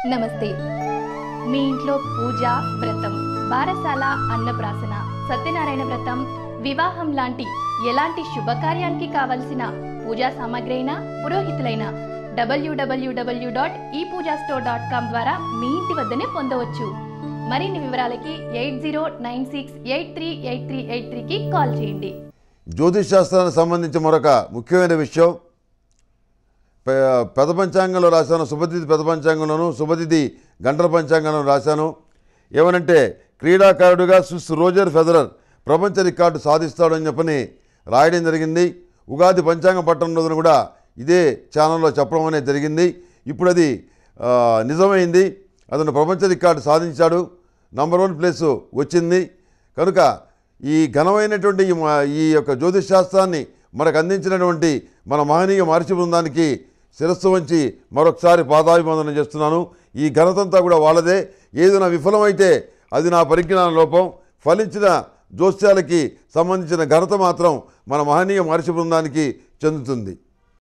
నమస్తే మీ ఇంట్లో పూజ వ్రతం బారసాల అన్నప్రాసన సత్యనారాయణ వ్రతం వివాహం లాంటి ఎలాంటి శుభకార్యానికి కావలసిన పూజా సామాగ్రి అయినా పురోహితులైన డబ్ల్యూడబ్ల్యూడబ్ల్యూ డాట్ ఈ పూజా స్టోర్ డాట్ కామ్ ద్వారా మీ ఇంటి వద్దనే పొందవచ్చు మరిన్ని వివరాలకి eight zero nine six eight three eight three eight త్రీకి కాల్ చేయండి జ్యోతిష్ శాస్త్రానికి సంబంధించి మరొక ముఖ్యమైన విషయం పె- పెద పంచాంగంలో రాశాను శుభతిథి పెద పంచాంగంలోను శుభతిథి గంటల పంచాంగంలో రాశాను ఏమనంటే క్రీడాకారుడిగా స్విస్ రోజర్ ఫెదరర్ ప్రపంచ రికార్డు సాధిస్తాడని చెప్పని రాయడం జరిగింది ఉగాది పంచాంగ పట్టణం రోజున కూడా ఇదే ఛానల్లో చెప్పడం అనేది జరిగింది ఇప్పుడు అది ఆ, నిజమైంది అతను ప్రపంచ రికార్డు సాధించాడు నంబర్ వన్ ప్లేస్ వచ్చింది కనుక ఈ ఘనమైనటువంటి ఈ మా- ఈ యొక్క జ్యోతిష్ శాస్త్రాన్ని మనకు అందించినటువంటి మన మహనీయ మహర్షి బృందానికి శిరస్సు వంచి మరొకసారి పాదాభివందనం చేస్తున్నాను ఈ ఘనతంతా కూడా వాళ్ళదే ఏదైనా విఫలమైతే అది నా పరిజ్ఞాన లోపం ఫలించిన జోస్యాలకి సంబంధించిన ఘనత మాత్రం మన మహనీయ మహర్షి బృందానికి చెందుతుంది